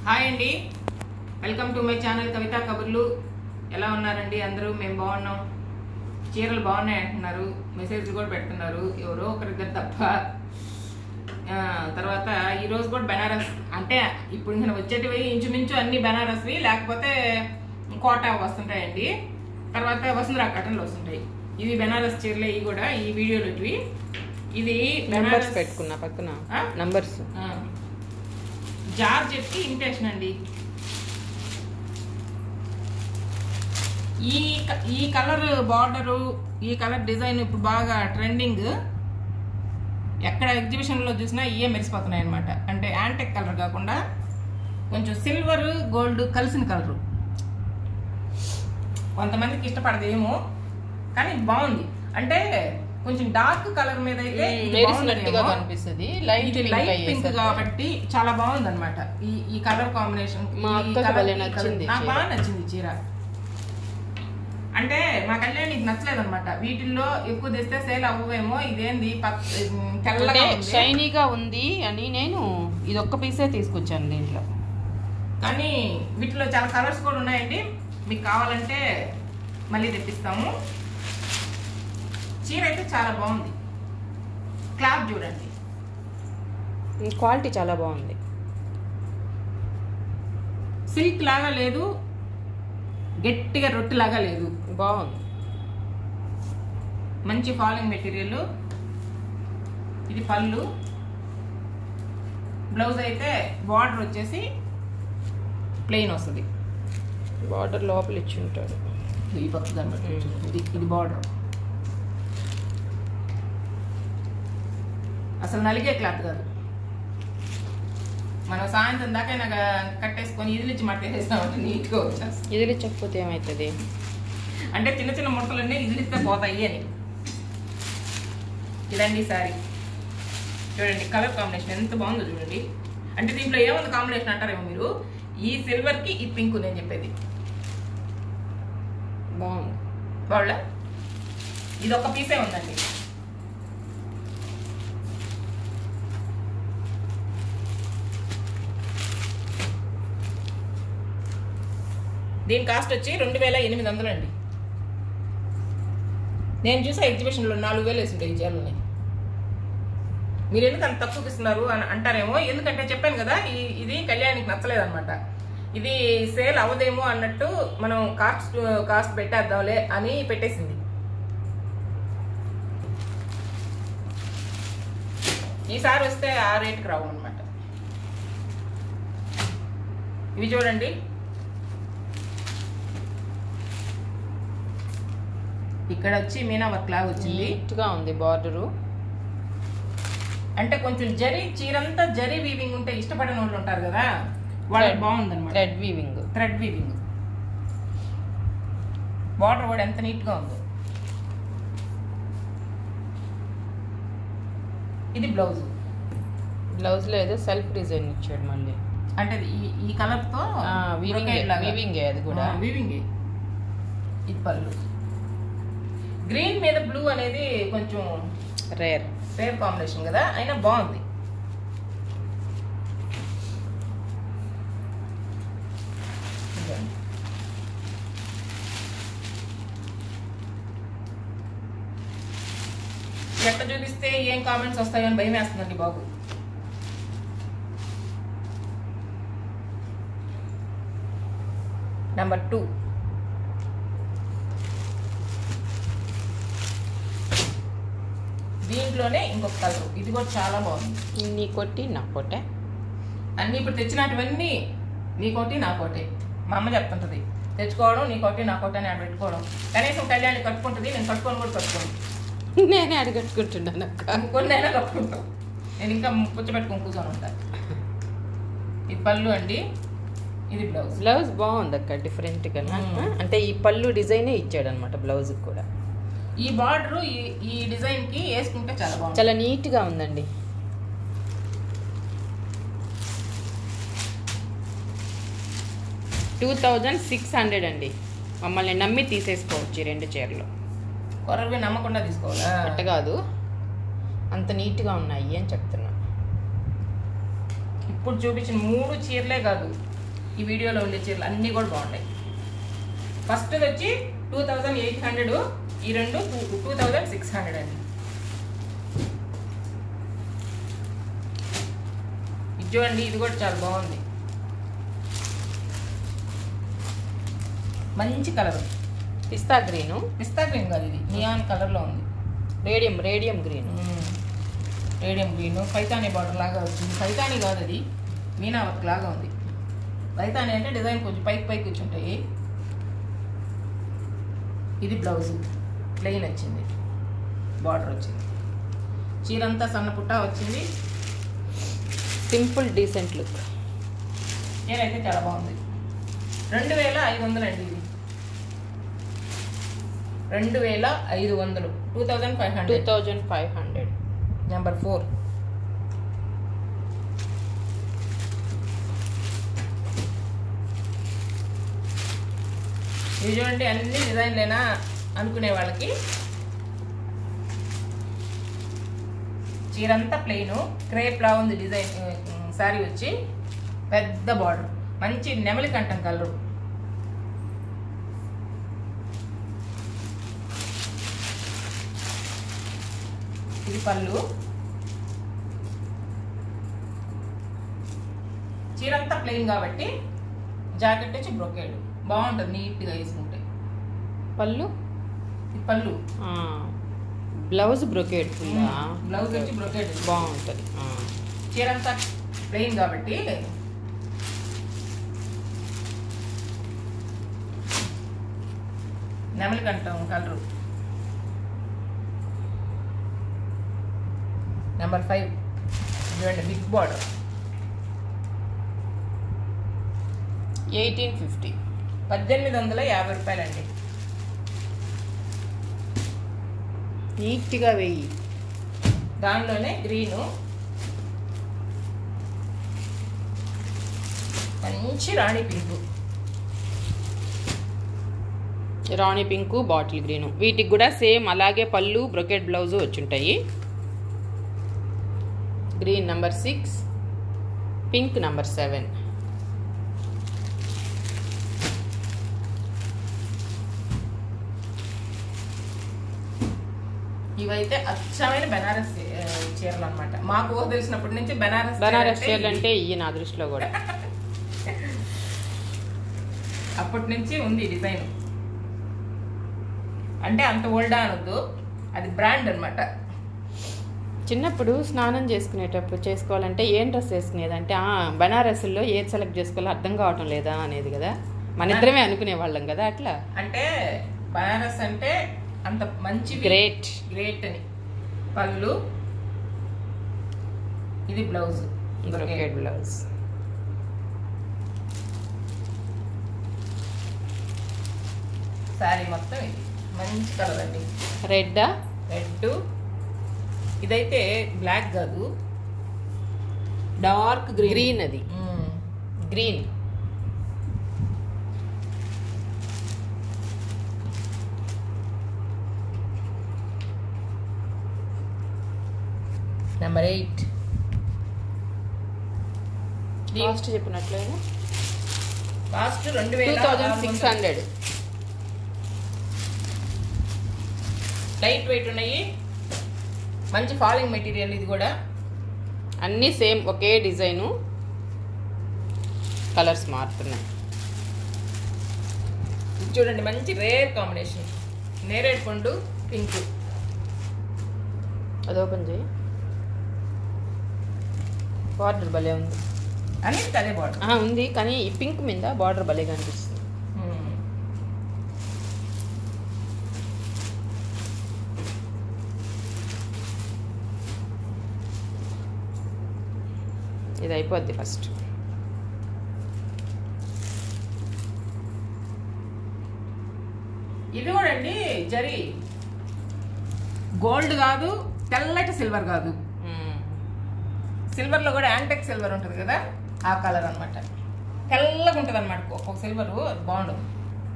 Hi అండి welcome to my channel Kavitha Kaburlu ఎలా ఉన్నారండి అందరూ మేము బాగున్నాం చీరలు బాగున్నాయి అంటున్నారు మెసేజ్ కూడా పెడుతున్నారు ఎవరో ఒకరిద్దరు తప్ప ఆ, తర్వాత ఈ రోజు కూడా బెనారస్ అంటే ఇప్పుడు నేను వచ్చేటివి ఇంచుమించు అన్ని బెనారస్వి లేకపోతే కోట వస్తుంటాయండి తర్వాత వసుంధరా కటన్లు వస్తుంటాయి ఇవి బెనారస్ చీరలే ఇవి కూడా ఈ వీడియోలు ఇవి ఇది నంబర్స్ బెనారస్ పెట్టుకున్నా పక్కన ఆ? నంబర్స్ ఆ. జార్జెట్ కి ఇమిటేషన్ అండి ఈ క- ఈ కలర్ బార్డరు ఈ కలర్ డిజైన్ ఇప్పుడు బాగా ట్రెండింగ్ ఎక్కడ ఎగ్జిబిషన్ లో చూసినా ఇవే మెరిసిపోతున్నాయి అనమాట అంటే యాంటెక్ కలర్ కాకుండా కొంచెం సిల్వర్ గోల్డ్ కలిసిన కలరు కొంతమందికి ఇష్టపడదేమో కానీ బాగుంది అంటే కొంచెం డార్క్ కలర్ మీద అయితే ఇది మెరిసినట్టుగా బాగుందేమో. కనిపిస్తుంది లైట్ ఇది పింక్ లైట్ పింక్ అయ్యేసరికి. కాబట్టి చాలా బాగుంది అనమాట ఈ ఈ కలర్ కాంబినేషన్ మా అక్కకు భలే నచ్చింది నాకు చీర. బాగా నచ్చింది చీర అంటే మా కళ్యాణ్ నీకు నచ్చలేదు అనమాట వీటిల్లో ఎక్కువ తెస్తే సేల్ అవ్వేమో ఇదేంది పచ్చ- తెల్లగా అంటే ఉంది షైనీగా ఉంది అని నేను ఇది ఒక్క పీసే తీసుకొచ్చాను దీంట్లో కానీ వీటిలో చాలా కలర్స్ కూడా ఉన్నాయండి మీకు కావాలంటే మళ్ళీ తెప్పిస్తాము చీర అయితే చాలా బాగుంది క్లాత్ చూడండి క్వాలిటీ చాలా బాగుంది సిల్క్ లాగా లేదు గట్టిగా రొట్టె లాగా లేదు బాగుంది మంచి ఫాలింగ్ మెటీరియల్ ఇది పళ్ళు బ్లౌజ్ అయితే బార్డర్ వచ్చేసి ప్లెయిన్ వస్తుంది బార్డర్ లోపల ఇచ్చి ఉంటాడు ఈ పక్క కనబడుతుంది. ఇది ఇది బార్డర్ అసలు నలిగే క్లాత్ కాదు మనం సాయంత్రం దాకా నాకు కట్టేసుకొని ఇదిలిచ్చి మట్టేసేస్తామంటే నీట్గా వచ్చేస్తుంది ఇది చెప్పకపోతే ఏమవుతుంది అంటే చిన్న చిన్న ముడతలన్నీ ఇదిలిస్తే పోతాయి అని ఇదండి సారీ చూడండి కలర్ కాంబినేషన్ ఎంత బాగుందో చూడండి అంటే దీంట్లో ఏముంది కాంబినేషన్ అంటారేమో మీరు ఈ సిల్వర్ కి ఈ పింక్ నేను చెప్పేది బాగుంది వాళ్ళ ఇది ఒక పీసే ఉందండి దీని కాస్ట్ వచ్చి రెండు వేల ఎనిమిది వందలు అండి నేను చూసా ఎగ్జిబిషన్లో నాలుగు వేలు వేసిండే ఈ చీరలని మీరు ఎందుకు అంత తక్కువకి ఇస్తున్నారు అని అంటారేమో ఎందుకంటే చెప్పాను కదా ఈ ఇది కళ్యాణికి నచ్చలేదు అనమాట ఇది సేల్ అవ్వదేమో అన్నట్టు మనం కాస్ట్ కాస్ట్ పెట్టేద్దాంలే అని పెట్టేసింది ఈసారి వస్తే ఆ రేటుకి రావు అనమాట ఇవి చూడండి ఇక్కడ వచ్చి మీనా వర్క్ లాగా వచ్చింది నీట్ గా ఉంది బార్డరు అంటే కొంచెం జరీ చీరంతా జరీ వీవింగ్ ఉంటే ఇష్టపడిన వాళ్ళు ఉంటారు కదా వాళ్ళకి బాగుంది అనమాట red weaving thread weaving border కూడా ఎంత నీట్ గా ఉందో ఇది బ్లౌజ్ బ్లౌజ్ లో ఏదో సెల్ఫ్ డిజైన్ ఇచ్చాడు మళ్ళీ అంటే ఇది ఈ ఈ కలర్ తో వీవింగ్ brocade లాగా. వీవింగ్ అది కూడా ఆ, వీవింగ్ ఇది పళ్ళు గ్రీన్ మీద బ్లూ అనేది కొంచెం రేర్ రేర్ కాంబినేషన్ కదా అయినా బాగుంది ఇదిగోండి. ఎట్లా చూపిస్తే ఏం కామెంట్స్ వస్తాయో అని భయం వేస్తుందండి బాబు నెంబర్ టూ దీంట్లోనే ఇంకొక కలర్ ఇది కూడా చాలా బాగుంది నీ కొట్టి నా కొట్టే అన్ని ఇప్పుడు తెచ్చినటువన్నీ నీకోటి నాకోటి మా అమ్మ చెప్తుంటది తెచ్చుకోవడం నీకోటి నాకోటి అని ఆడ పెట్టుకోవడం కనీసం కళ్యాణి కట్టుకుంటుంది నేను కట్టుకొని కూడా కట్టుకోను నేనే అడగట్టుకుంటున్నాను అక్క కొన్ని అయినా కట్టుకుంటాం నేను ఇంకా పుచ్చబెట్టుకొని కూర్చొని ఉంటాను ఇది పళ్ళు అండి ఇది బ్లౌజ్ బ్లౌజ్ బాగుంది అక్క డిఫరెంట్ గా మ్మ్. అంటే ఈ పళ్ళు డిజైనే ఇచ్చాడు అనమాట బ్లౌజ్ కూడా ఈ బార్డర్ ఈ ఈ డిజైన్ కి వేసుకుంటే చాలా బాగుంది చాలా నీట్ గా ఉందండి టూ థౌజండ్ సిక్స్ హండ్రెడ్ అండి మమ్మల్ని నమ్మి తీసేసుకోవచ్చు ఈ రెండు చీరలు కొరవి నమ్మకుండా తీసుకోవాలా అట్ట కాదు అంత నీట్గా ఉన్నాయి అని చెప్తున్నా ఈ ఇప్పుడు చూపించిన మూడు చీరలే కాదు ఈ వీడియోలో ఉండే చీరలు అన్నీ కూడా బాగున్నాయి ఫస్ట్ వచ్చి టూ థౌజండ్ ఎయిట్ హండ్రెడ్ ఈ రెండు టూ థౌజండ్ సిక్స్ హండ్రెడ్ అండి ఇది చూడండి ఇది కూడా చాలా బాగుంది మంచి colour pista green pista green కాదు ఇది నియాన్ కలర్లో ఉంది radium radium green radium green Paithani border లాగా వచ్చింది పైతానీ కాదు అది మీనా వర్క్ లాగా ఉంది పైతానీ అంటే డిజైన్ కొంచెం పైకి పైకి కూర్చుంటాయి ఇది బ్లౌజ్ ప్లెయిన్ వచ్చింది బార్డర్ వచ్చింది చీర అంతా సన్న పుట్ట వచ్చింది సింపుల్ డీసెంట్ లుక్ చీర అయితే చాలా బాగుంది రెండు వేల ఐదు వందలు అండి ఇది రెండు వేల ఐదు వందలు two thousand five two hundred thousand five hundred number four ఇది చూడండి అన్ని డిజైన్లేనా అనుకునే వాళ్ళకి చీరంతా ప్లెయిన్ క్రేప్ లా ఉంది డిజైన్ శారీ వచ్చి పెద్ద బార్డర్ మంచి నెమలి కంఠం కలరు ఇది పళ్ళు చీరంతా ప్లెయిన్ కాబట్టి జాకెట్ వచ్చి బ్రొకేడ్ బాగుంటుంది నీట్గా వేసుకుంటే పళ్ళు ఇది పళ్ళు బ్లౌజ్ బ్రొకేడ్ ఫుల్ బ్లౌజ్ వచ్చి బ్రొకేడ్ బాగుంటుంది ఆ. చీరంతా ప్లెయిన్ కాబట్టి నెమలి కంటాం కలరు నెంబర్ ఫైవ్ చూడండి బిగ్ బార్డర్ ఎయిటీన్ ఫిఫ్టీ పద్దెనిమిది వందల యాభై రూపాయలండి నీట్గా వెయ్యి దానిలోనే గ్రీను మంచి rani pink rani pink bottle green వీటికి కూడా సేమ్ అలాగే పళ్ళు బ్రొకెట్ బ్లౌజ్ వచ్చుంటాయి green number six pink number seven ఇవైతే అచ్చమైన బెనారస్ ఆ, చీరలు అనమాట మాకు ఊహ తెలిసినప్పటి నుంచి బెనారస్ బనారస్ చీర చీరలు అంటే అంటే ఇవి నా దృష్టిలో కూడా ఇది. అప్పటి నుంచి ఉంది డిజైన్ అంటే అంత ఓల్డా అనొద్దు అది బ్రాండ్ అన్నమాట చిన్నప్పుడు స్నానం చేసుకునేటప్పుడు చేసుకోవాలంటే ఏం డ్రెస్ వేసుకునేది అంటే ఆ, బనారస్లో ఏది సెలెక్ట్ చేసుకోవాలో అర్థం కావటం లేదా అనేది కదా మన ఇద్దరమే అనుకునే వాళ్ళం కదా అట్లా అంటే బనారస్ అంటే అంత మంచి గ్రేట్ గ్రేట్ అని పళ్ళు ఇది బ్లౌజ్ బ్రొకెట్ బ్లౌజ్ శారీ మొత్తం ఇది మంచి కలర్ అండి రెడ్డా రెడ్ ఇదైతే బ్లాక్ కాదు డార్క్ గ్రీన్ గ్రీన్ అది గ్రీన్ నెంబర్ ఎయిట్ కాస్ట్ చెప్పినట్లయినా కాస్ట్ రెండు టూ వేల thousand six hundred light weight ఉన్నాయి మంచి ఫాలింగ్ మెటీరియల్ ఇది కూడా అన్నీ సేమ్ ఒకే డిజైను కలర్స్ మారుతున్నాయి ఇది చూడండి మంచి రేర్ కాంబినేషన్ నేరేడు పండు పింక్ అది ఓపెన్ చేయి బార్డర్ భలే ఉంది అన్నిటికీ అదే బార్డర్ ఆ, ఉంది కానీ ఈ పింక్ మీద బార్డర్ భలే కనిపిస్తుంది ఇది అయిపోద్ది ఫస్ట్ ఇది కూడా అండి జరి గోల్డ్ కాదు తెల్లటి సిల్వర్ కాదు సిల్వర్లో కూడా యాంటెక్ సిల్వర్ ఉంటుంది కదా ఆ కలర్ అన్నమాట తెల్లగా ఉంటుంది అనమాట ఒక్కొక్క సిల్వర్ బాగుండదు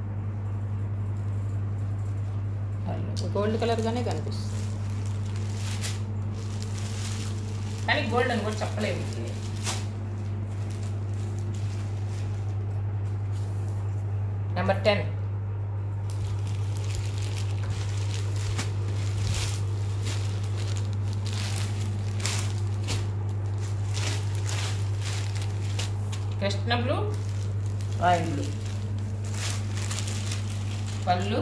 గోల్డ్ కలర్ గానే కనిపిస్తుంది కానీ గోల్డ్ అని కూడా చెప్పలేము number ten Krishna blue royal blue పళ్ళు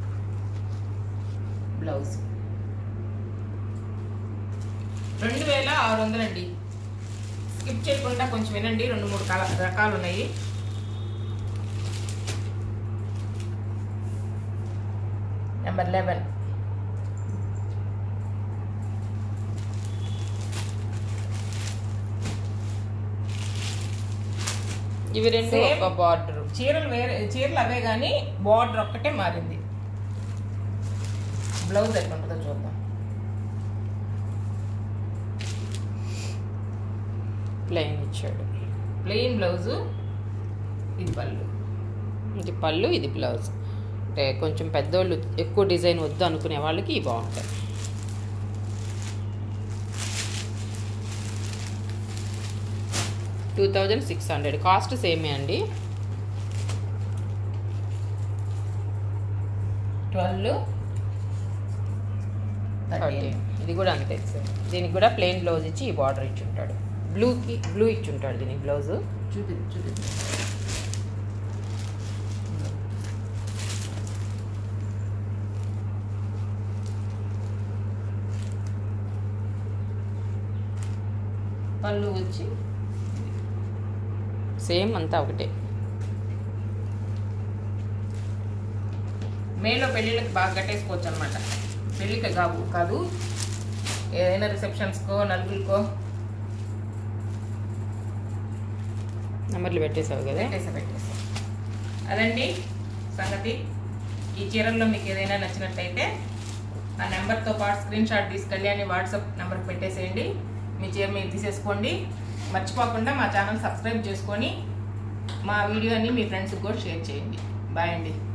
బ్లౌజ్ రెండు వేల ఆరు వందలండి స్కిప్ చేయకుండా కొంచెం వినండి రెండు మూడు కాల రకాలు ఉన్నాయి నెంబర్ లెవెన్ ఇవి రెండు Same. ఒక బార్డర్ చీరలు వేరే చీరలు అవే కానీ బార్డర్ ఒక్కటే మారింది బ్లౌజ్ ఎట్లా ఉంటుందో చూద్దాం ప్లెయిన్ ఇచ్చాడు ప్లెయిన్ బ్లౌజు ఇది పళ్ళు ఇది పళ్ళు ఇది బ్లౌజ్ అంటే కొంచెం పెద్దోళ్ళు ఎక్కువ డిజైన్ వద్దు అనుకునే వాళ్ళకి ఇవి బాగుంటాయి two thousand six hundred cost సేమే అండి ట్వెల్వ్ థర్టీన్ ఇది కూడా అంతే దీనికి కూడా ప్లెయిన్ బ్లౌజ్ ఇచ్చి ఈ బార్డర్ ఇచ్చి ఉంటాడు బ్లూకి బ్లూ ఇచ్చి ఉంటాడు దీనికి బ్లౌజ్ చూపి చూపి పళ్ళు వచ్చి సేమ్ అంతా ఒకటే మేలో పెళ్ళిళ్ళకి బాగా కట్టేసుకోవచ్చు అనమాట పెళ్ళికి కాదు కాదు ఏదైనా రిసెప్షన్స్కో నలుగురికో నెంబర్లు పెట్టేసావు కదా పెట్టేసా పెట్టేసా అదండి సంగతి ఈ చీరల్లో మీకు ఏదైనా నచ్చినట్టయితే ఆ నెంబర్తో పాటు స్క్రీన్ షాట్ తీసి కళ్యాణి వాట్సాప్ నెంబర్కి పెట్టేసేయండి మీ చీర మీరు తీసేసుకోండి మర్చిపోకుండా మా ఛానల్ సబ్స్క్రైబ్ చేసుకొని మా వీడియోని మీ ఫ్రెండ్స్కి కూడా షేర్ చేయండి బాయ్ అండి